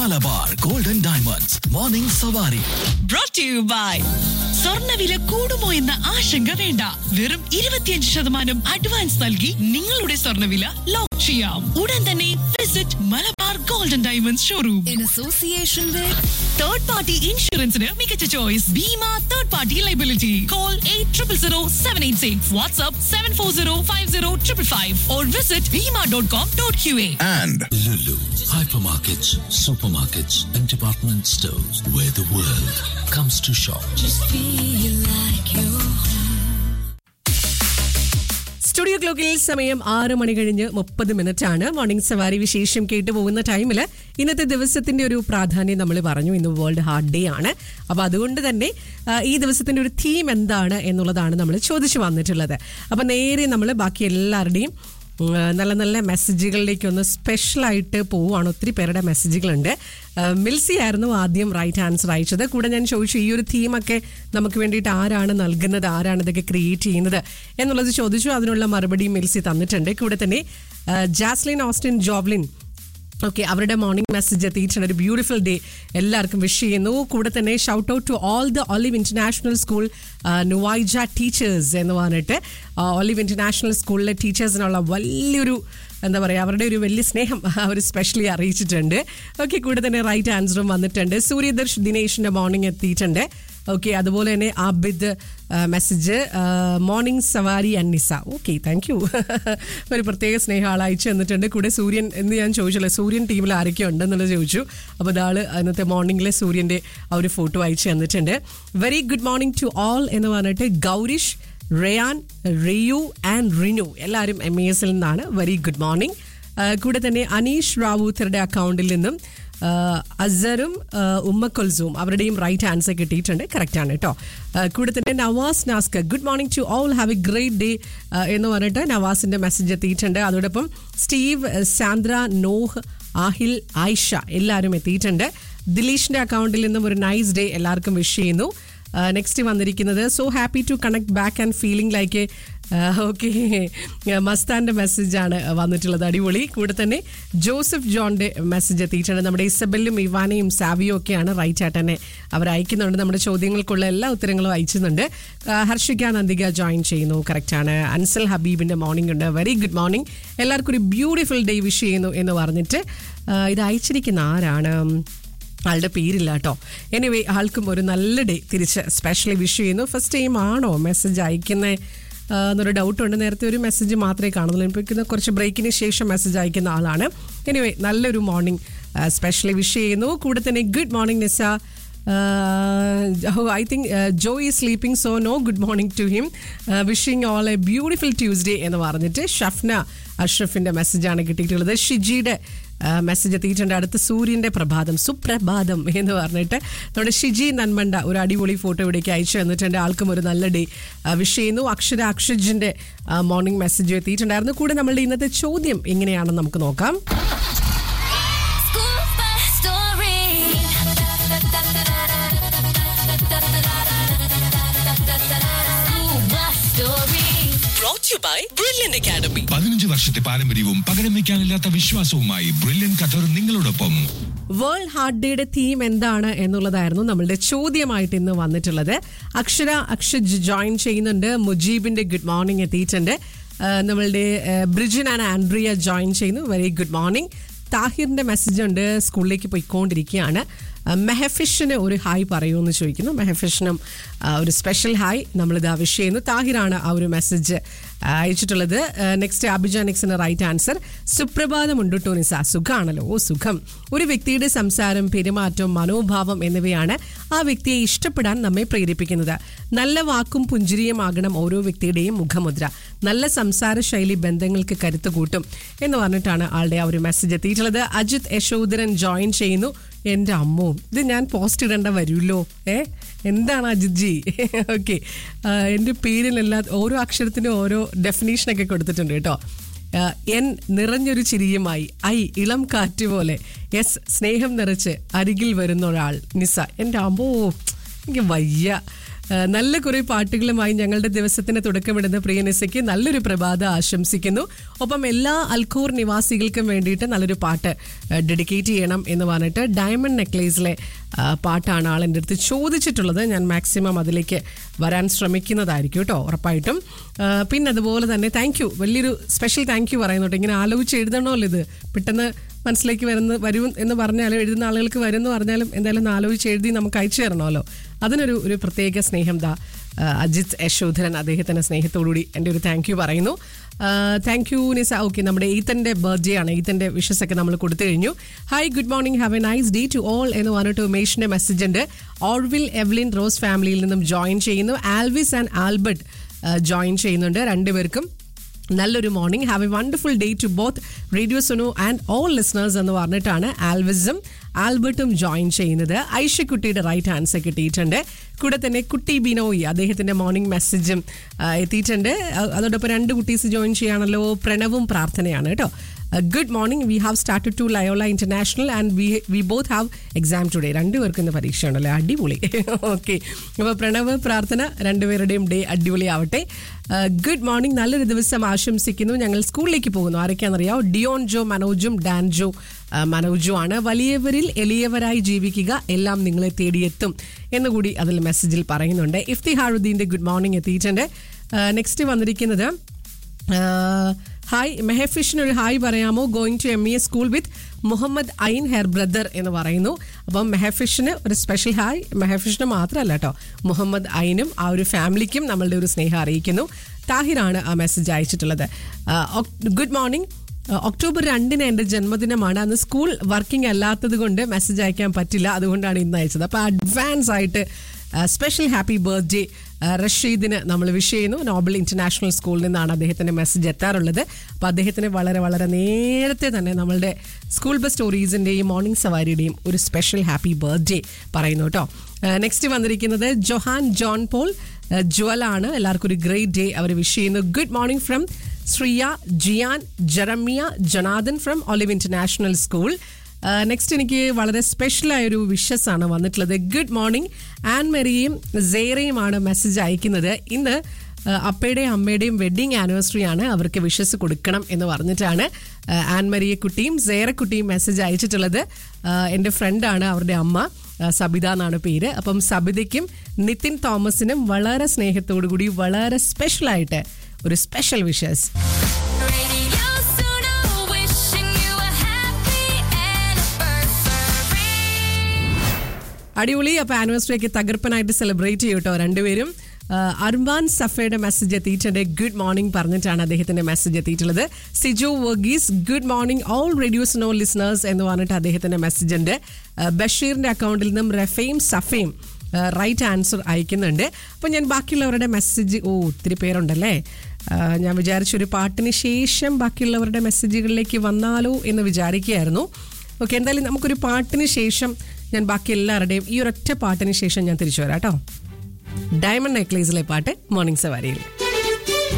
Malabar Golden Diamonds morning സവാരി brought to you by സ്വർണ്ണവില കൂടുമോ എന്ന ആശങ്ക വേണ്ട വെറും ഇരുപത്തിയഞ്ച് ശതമാനം അഡ്വാൻസ് നൽകി നിങ്ങളുടെ സ്വർണ്ണവില ലോക്ക് ചെയ്യാം ഉടൻ തന്നെ visit Malabar Golden Diamonds showroom in association with third party ഇൻഷുറൻസിന് മികച്ച choice Bima third party liability call eight triple zero seven eight six WhatsApp seven four zero five zero triple five or visit Bima dot com dot Q A and Lulu, hypermarkets, supermarkets, and department stores where the world comes to shop. feel like you studio ക്ലോക്കിൽ സമയം ആറ് മണി കഴിഞ്ഞ് മുപ്പത് minute ആണ് morning സവാരി വിശേഷം കേട്ടു പോകുന്ന ടൈമിൽ ഇന്നത്തെ ദിവസത്തിന്റെ ഒരു പ്രാധാന്യം നമ്മൾ പറഞ്ഞു ഇന്ന് വേൾഡ് ഹാർട്ട് ഡേ ആണ് അപ്പൊ അതുകൊണ്ട് തന്നെ ആ, ഈ ദിവസത്തിന്റെ ഒരു തീം എന്താണ് എന്നുള്ളതാണ് നമ്മൾ ചോദിച്ചു വന്നിട്ടുള്ളത് അപ്പൊ നേരെ നമ്മൾ ബാക്കി എല്ലാവരുടെയും ഉം, നല്ല നല്ല മെസ്സേജുകളിലേക്ക് ഒന്ന് സ്പെഷ്യലായിട്ട് പോവുകയാണ് ഒത്തിരി പേരുടെ മെസ്സേജുകളുണ്ട് ആ, മിൽസി ആയിരുന്നു ആദ്യം റൈറ്റ് ആൻസർ അയച്ചത് കൂടെ ഞാൻ ചോദിച്ചു ഈ ഒരു തീമൊക്കെ നമുക്ക് വേണ്ടിയിട്ട് ആരാണ് നൽകുന്നത് ആരാണ് ഇതൊക്കെ ക്രിയേറ്റ് ചെയ്യുന്നത് എന്നുള്ളത് ചോദിച്ചു അതിനുള്ള മറുപടി മിൽസി തന്നിട്ടുണ്ട് കൂടെ തന്നെ ആ, ജാസ്ലിൻ ഓസ്റ്റിൻ ജോബ്ലിൻ ഓക്കെ അവരുടെ മോർണിംഗ് മെസ്സേജ് എത്തിയിട്ടുണ്ട് ഒരു ബ്യൂട്ടിഫുൾ ഡേ എല്ലാവർക്കും വിഷ് ചെയ്യുന്നു കൂടെ തന്നെ shout out to all the Olive International School നുവൈജ ടീച്ചേഴ്സ് എന്ന് പറഞ്ഞിട്ട് ഒലിവ് ഇന്റർനാഷണൽ സ്കൂളിലെ ടീച്ചേഴ്സിനുള്ള വലിയൊരു എന്താ പറയുക അവരുടെ ഒരു വലിയ സ്നേഹം അവർ സ്പെഷ്യലി അറിയിച്ചിട്ടുണ്ട് ഓക്കെ കൂടെ തന്നെ റൈറ്റ് ആൻസറും വന്നിട്ടുണ്ട് സൂര്യദർശ് ദിനേഷിന്റെ മോർണിംഗ് എത്തിയിട്ടുണ്ട് ഓക്കെ അതുപോലെ തന്നെ ആബിദ് മെസ്സേജ് മോർണിംഗ് സവാരി അന്നിസ ഓക്കെ താങ്ക് യു ഒരു പ്രത്യേക സ്നേഹം ആൾ അയച്ചു തന്നിട്ടുണ്ട് കൂടെ സൂര്യൻ എന്ന് ഞാൻ ചോദിച്ചല്ലോ സൂര്യൻ ടീമിൽ ആരൊക്കെ ഉണ്ടെന്നുള്ളത് ചോദിച്ചു അപ്പോൾ ഇതാൾ ഇന്നത്തെ മോർണിംഗിലെ സൂര്യൻ്റെ ആ ഒരു ഫോട്ടോ അയച്ചു തന്നിട്ടുണ്ട് very good morning to all എന്ന് പറഞ്ഞിട്ട് Gaurish Rayan Riyu and Rinu എല്ലാവരും എം എ എസിൽ നിന്നാണ് വെരി ഗുഡ് മോർണിംഗ് കൂടെ തന്നെ അനീഷ് റാവൂത്തറുടെ അക്കൗണ്ടിൽ നിന്നും ആ, അസറും ആ, ഉമ്മ കൊൽസും അവരുടെയും റൈറ്റ് ആൻസർ കിട്ടിയിട്ടുണ്ട് കറക്റ്റ് ആണ് കേട്ടോ ആ, കൂടെ തന്നെ Nawaz Naskar good morning to all have a great day എന്ന് പറഞ്ഞിട്ട് നവാസിന്റെ മെസ്സേജ് എത്തിയിട്ടുണ്ട് അതോടൊപ്പം Steve Sandra Noah Aahil Ayisha എല്ലാവരും എത്തിയിട്ടുണ്ട് ദിലീഷിന്റെ അക്കൗണ്ടിൽ നിന്നും ഒരു നൈസ് ഡേ എല്ലാവർക്കും വിഷ് ചെയ്യുന്നു നെക്സ്റ്റ് വന്നിരിക്കുന്നത് so happy to connect back and feeling like okay മസ്താന്റെ മെസ്സേജാണ് വന്നിട്ടുള്ളത് അടിപൊളി കൂടെ തന്നെ ജോസഫ് ജോണിന്റെ മെസ്സേജ് എത്തിയിട്ടുണ്ട് നമ്മുടെ ഇസബെല്ലും ഇവാനയും സാവിയും ഒക്കെയാണ് റൈറ്റ് ആയിട്ട് തന്നെ അവർ അയക്കുന്നുണ്ട് നമ്മുടെ ചോദ്യങ്ങൾക്കുള്ള എല്ലാ ഉത്തരങ്ങളും അയച്ചുന്നുണ്ട് ആ, ഹർഷിക നന്ദിക ജോയിൻ ചെയ്യുന്നു കറക്റ്റാണ് അൻസൽ ഹബീബിന്റെ മോർണിംഗ് ഉണ്ട് വെരി ഗുഡ് മോർണിംഗ് എല്ലാവർക്കും ഒരു ബ്യൂട്ടിഫുൾ ഡേ വിഷ് ചെയ്യുന്നു എന്ന് പറഞ്ഞിട്ട് ആ, ഇത് അയച്ചിരിക്കുന്ന ആരാണ് ആളുടെ പേരില്ല കേട്ടോ എനിവേ ആൾക്കും ഒരു നല്ല ഡേ തിരിച്ച് സ്പെഷ്യലി വിഷ് ചെയ്യുന്നു ഫസ്റ്റ് ടൈം ആണോ മെസ്സേജ് അയക്കുന്നത് എന്നൊരു ഡൗട്ട് ഉണ്ട് നേരത്തെ ഒരു മെസ്സേജ് മാത്രമേ കാണുന്നുള്ളൂ ഇപ്പോൾ ഇന്ന് കുറച്ച് ബ്രേക്കിന് ശേഷം മെസ്സേജ് അയക്കുന്ന ആളാണ് എനിവേ നല്ലൊരു മോർണിംഗ് സ്പെഷ്യലി വിഷ് ചെയ്യുന്നു കൂടെ തന്നെ good morning Nisa I think Joey sleeping so no good morning to him wishing all a beautiful Tuesday എന്ന് പറഞ്ഞിട്ട് ഷഫ്ന അഷ്റഫിന്റെ മെസ്സേജാണ് കിട്ടിയിട്ടുള്ളത് ഷിജിയുടെ മെസ്സേജ് എത്തിയിട്ടുണ്ട് അടുത്ത് സൂര്യന്റെ പ്രഭാതം സുപ്രഭാതം എന്ന് പറഞ്ഞിട്ട് നമ്മുടെ ഷിജി നന്മണ്ട ഒരു അടിപൊളി ഫോട്ടോ ഇവിടേക്ക് അയച്ചു തന്നിട്ടുണ്ട് ആൾക്കും ഒരു നല്ല ഡേ വിഷ് ചെയ്യുന്നു അക്ഷര അക്ഷജിന്റെ മോർണിംഗ് മെസ്സേജ് എത്തിയിട്ടുണ്ടായിരുന്നു കൂടെ നമ്മളുടെ ഇന്നത്തെ ചോദ്യം എങ്ങനെയാണെന്ന് നമുക്ക് നോക്കാം School bus story. School bus story. brought to you by Brilliant Academy. പതിനഞ്ച് വർഷത്തെ പാരമ്പര്യവും പകരം വയ്ക്കാനില്ലാത്ത വിശ്വാസവുമായി ബ്രില്യൻ ഖത്തർ നിങ്ങളോടൊപ്പം വേൾഡ് ഹാർട്ട് ഡേയുടെ തീം എന്താണ് എന്നുള്ളതായിരുന്നു നമ്മളുടെ ചോദ്യമായിട്ട് ഇന്ന് വന്നിട്ടുള്ളത് അക്ഷര അക്ഷജ് ജോയിൻ ചെയ്യുന്നുണ്ട് മുജീബിന്റെ ഗുഡ് മോർണിംഗ് എത്തിയിട്ടുണ്ട് ആ, നമ്മളുടെ ആ, ബ്രിജിൻ ആൻഡ് ആൻഡ്രിയ ജോയിൻ ചെയ്യുന്നു വെരി ഗുഡ് മോർണിംഗ് താഹിറിന്റെ മെസ്സേജ് ഉണ്ട് സ്കൂളിലേക്ക് പോയിക്കൊണ്ടിരിക്കുകയാണ് ആ, മെഹഫിഷിന് ഒരു ഹായ് പറയൂ എന്ന് ചോദിക്കുന്നു മെഹഫിഷിനും ആ, ഒരു സ്പെഷ്യൽ ഹായ് നമ്മളിത് വിഷ് ചെയ്യുന്നു താഹിറാണ് ആ ഒരു മെസ്സേജ് അയച്ചിട്ടുള്ളത് നെക്സ്റ്റ് അഭിജാനിക്സിന് റൈറ്റ് ആൻസർ സുപ്രഭാതമുണ്ട് ടോനിസ സുഖാണല്ലോ ഓ സുഖം ഒരു വ്യക്തിയുടെ സംസാരം പെരുമാറ്റം മനോഭാവം എന്നിവയാണ് ആ വ്യക്തിയെ ഇഷ്ടപ്പെടാൻ നമ്മെ പ്രേരിപ്പിക്കുന്നത് നല്ല വാക്കും പുഞ്ചിരിയുമാകണം ഓരോ വ്യക്തിയുടെയും മുഖമുദ്ര നല്ല സംസാര ശൈലി ബന്ധങ്ങൾക്ക് കരുത്ത് കൂട്ടും എന്ന് പറഞ്ഞിട്ടാണ് ആളുടെ ആ ഒരു മെസ്സേജ് എത്തിയിട്ടുള്ളത് അജിത് യശോധരൻ ജോയിൻ ചെയ്യുന്നു എൻ്റെ അമ്മോ ഇത് ഞാൻ പോസ്റ്റ് ഇടേണ്ട വരുമല്ലോ ഏ എന്താണ് അജിത് ജി ഓക്കെ എൻ്റെ പേരിലെല്ലാ ഓരോ അക്ഷരത്തിനും ഓരോ ഡെഫിനേഷനൊക്കെ കൊടുത്തിട്ടുണ്ട് കേട്ടോ ആ, എൻ നിറഞ്ഞൊരു ചിരിയുമായി ഐ ഇളം കാറ്റ് പോലെ എസ് സ്നേഹം നിറച്ച് അരികിൽ വരുന്ന ഒരാൾ നിസ എൻ്റെ അമ്മോ എനിക്ക് വയ്യ ആ, നല്ല കുറെ പാട്ടുകളുമായി ഞങ്ങളുടെ ദിവസത്തിന് തുടക്കമിടുന്ന പ്രിയനിസയ്ക്ക് നല്ലൊരു പ്രഭാത ആശംസിക്കുന്നു ഒപ്പം എല്ലാ അൽഖൂർ നിവാസികൾക്കും വേണ്ടിയിട്ട് നല്ലൊരു പാട്ട് ഡെഡിക്കേറ്റ് ചെയ്യണം എന്ന് പറഞ്ഞിട്ട് ഡയമണ്ട് നെക്ലേസിലെ ആ, പാട്ടാണ് ആൾ എൻ്റെ അടുത്ത് ചോദിച്ചിട്ടുള്ളത് ഞാൻ മാക്സിമം അതിലേക്ക് വരാൻ ശ്രമിക്കുന്നതായിരിക്കും കേട്ടോ ഉറപ്പായിട്ടും ആ, പിന്നെ അതുപോലെ തന്നെ താങ്ക് യു വലിയൊരു സ്പെഷ്യൽ താങ്ക് യു പറയുന്നുണ്ട് ഇങ്ങനെ ആലോചിച്ച് എഴുതണമല്ലോ ഇത് പെട്ടെന്ന് മനസ്സിലേക്ക് വരുന്ന വരും എന്ന് പറഞ്ഞാലും എഴുതുന്ന ആളുകൾക്ക് വരും എന്ന് പറഞ്ഞാലും എന്തായാലും ഒന്ന് ആലോചിച്ച് എഴുതി നമുക്ക് അയച്ചു തരണമല്ലോ അതിനൊരു ഒരു പ്രത്യേക സ്നേഹം ദാ ആ, അജിത് യശോധരൻ അദ്ദേഹത്തിൻ്റെ സ്നേഹത്തോടുകൂടി എൻ്റെ ഒരു താങ്ക് യു പറയുന്നു താങ്ക് യു നിസ ഓക്കെ നമ്മുടെ ഈത്തൻ്റെ ബർത്ത്ഡേ ആണ് ഈത്തൻ്റെ വിഷസ് ഒക്കെ നമ്മൾ കൊടുത്തു കഴിഞ്ഞു hi good morning have a nice day to all എന്ന് പറഞ്ഞിട്ട് ഉമേഷിൻ്റെ മെസ്സേജ് ഉണ്ട് ഓർവിൽ എവ്ലിൻ റോസ് ഫാമിലിയിൽ നിന്നും ജോയിൻ ചെയ്യുന്നു ആൽവിസ് ആൻഡ് ആൽബർട്ട് ജോയിൻ ചെയ്യുന്നുണ്ട് രണ്ടുപേർക്കും നല്ലൊരു morning have a wonderful day to both Radio Suno and all listeners എന്ന് പറഞ്ഞിട്ടാണ് ആൽവിസും ആൽബർട്ടും ജോയിൻ ചെയ്യുന്നത് ഐഷക്കുട്ടിയുടെ റൈറ്റ് ആൻസർ കിട്ടിയിട്ടുണ്ട് കൂടെ തന്നെ കുട്ടി ബിനോയി അദ്ദേഹത്തിന്റെ മോർണിംഗ് മെസ്സേജും ആ, എത്തിയിട്ടുണ്ട് അ- അതോടൊപ്പം രണ്ട് കുട്ടീസ് ജോയിൻ ചെയ്യാണല്ലോ പ്രണവും പ്രാർത്ഥനയാണ് കേട്ടോ good morning we have started to Loyola International and we we both have exam today രണ്ടുപേർക്കും ഇന്ന് പരീക്ഷ ഉണ്ടല്ലേ അടിപൊളി ഓക്കെ അപ്പോൾ പ്രണവ് പ്രാർത്ഥന രണ്ടുപേരുടെയും ഡേ അടിപൊളി ആവട്ടെ ഗുഡ് മോർണിംഗ് നല്ലൊരു ദിവസം ആശംസിക്കുന്നു ഞങ്ങൾ സ്കൂളിലേക്ക് പോകുന്നു ആരൊക്കെയാണെന്നറിയാമോ ഡിയോൺ ജോ മനോജും ഡാൻ ജോ ആ, മനോജും ആണ് വലിയവരിൽ എളിയവരായി ജീവിക്കുക എല്ലാം നിങ്ങളെ തേടിയെത്തും എന്നുകൂടി അതിൽ മെസ്സേജിൽ പറയുന്നുണ്ട് ഇഫ്തി ഹാറുദ്ദീൻ്റെ ഗുഡ് മോർണിംഗ് എത്തിയിട്ടുണ്ട് നെക്സ്റ്റ് വന്നിരിക്കുന്നത് ഹായ് മെഹഫിഷിന് ഒരു ഹായ് പറയാമോ going to M E S school with Muhammad Ain her brother എന്ന് പറയുന്നു അപ്പം മെഹഫിഷിന് ഒരു സ്പെഷ്യൽ ഹായ് മെഹഫിഷിന് മാത്രമല്ല കേട്ടോ മുഹമ്മദ് ഐനും ആ ഒരു ഫാമിലിക്കും നമ്മളുടെ ഒരു സ്നേഹം അറിയിക്കുന്നു താഹിറാണ് ആ മെസ്സേജ് അയച്ചിട്ടുള്ളത് ഗുഡ് മോർണിംഗ് ഒക്ടോബർ രണ്ടിന് എൻ്റെ ജന്മദിനമാണ് അന്ന് സ്കൂൾ വർക്കിംഗ് അല്ലാത്തത് കൊണ്ട് മെസ്സേജ് അയക്കാൻ പറ്റില്ല അതുകൊണ്ടാണ് ഇന്ന് അയച്ചത് അപ്പോൾ അഡ്വാൻസ് ആയിട്ട് സ്പെഷ്യൽ ഹാപ്പി ബർത്ത്ഡേ റഷീദിന് നമ്മൾ വിഷ് ചെയ്യുന്നു നോബൽ ഇന്റർനാഷണൽ സ്കൂളിൽ നിന്നാണ് അദ്ദേഹത്തിന്റെ മെസ്സേജ് എത്താറുള്ളത് അപ്പോൾ അദ്ദേഹത്തിന് വളരെ വളരെ നേരത്തെ തന്നെ നമ്മളുടെ സ്കൂൾ ബസ് സ്റ്റോറീസിൻ്റെയും മോർണിംഗ് സവാരിയുടെയും ഒരു സ്പെഷ്യൽ ഹാപ്പി ബർത്ത്ഡേ പറയുന്നു കേട്ടോ നെക്സ്റ്റ് വന്നിരിക്കുന്നത് ജൊഹാൻ ജോൺ പോൾ ജ്വലാണ് എല്ലാവർക്കും ഒരു ഗ്രേറ്റ് ഡേ അവർ വിഷ് ചെയ്യുന്നു good morning from Shriya Jiyan Jeremiah Janardhan from Olive International School next എനിക്ക് വളരെ സ്പെഷ്യലായ ഒരു വിഷസ് ആണ് വന്നിട്ടുള്ളത് ഗുഡ് മോർണിംഗ് ആൻ മെറിയും സേറയുമാണ് മെസ്സേജ് അയക്കുന്നത് ഇന്ന് ആ, അപ്പയുടെയും അമ്മയുടെയും വെഡിങ് ആനിവേഴ്സറി ആണ് അവർക്ക് വിഷസ് കൊടുക്കണം എന്ന് പറഞ്ഞിട്ടാണ് ആ, ആൻ മരിയ കുട്ടിയും സേറക്കുട്ടിയും മെസ്സേജ് അയച്ചിട്ടുള്ളത് ആ, എൻ്റെ ഫ്രണ്ടാണ് അവരുടെ അമ്മ ആ, സബിത എന്നാണ് പേര് അപ്പം സബിതയ്ക്കും നിതിൻ തോമസിനും വളരെ സ്നേഹത്തോടു കൂടി വളരെ സ്പെഷ്യലായിട്ട് ഒരു special wishes Radio Suno, wishing you a happy anniversary. അടിപൊളി അപ്പൊ ആനിവേഴ്സറി ഒക്കെ തകർപ്പനായിട്ട് സെലിബ്രേറ്റ് ചെയ്യും കേട്ടോ രണ്ടുപേരും ആ, അർമാൻ സഫയുടെ മെസ്സേജ് എത്തിയിട്ടുണ്ട് ഗുഡ് മോർണിംഗ് പറഞ്ഞിട്ടാണ് അദ്ദേഹത്തിന്റെ മെസ്സേജ് എത്തിയിട്ടുള്ളത് Siju Varghese good morning all Radio Suno listeners എന്ന് പറഞ്ഞിട്ട് അദ്ദേഹത്തിന്റെ മെസ്സേജ് ഉണ്ട് ആ, ബഷീറിന്റെ അക്കൗണ്ടിൽ നിന്നും റഫയും സഫയും റൈറ്റ് ആൻസർ അയക്കുന്നുണ്ട് അപ്പോൾ ഞാൻ ബാക്കിയുള്ളവരുടെ മെസ്സേജ് ഓ ഒത്തിരി പേരുണ്ടല്ലേ ആ, ഞാൻ വിചാരിച്ചൊരു പാട്ടിന് ശേഷം ബാക്കിയുള്ളവരുടെ മെസ്സേജുകളിലേക്ക് വന്നാലോ എന്ന് വിചാരിക്കുകയായിരുന്നു ഓക്കെ എന്തായാലും നമുക്കൊരു പാട്ടിന് ശേഷം ഞാൻ ബാക്കി എല്ലാവരുടെയും ഈ ഒരൊറ്റ പാട്ടിന് ശേഷം ഞാൻ തിരിച്ചു വരാം കേട്ടോ ഡയമണ്ട് നെക്ലേസിലെ പാട്ട് മോർണിംഗ് സവാരിയിൽ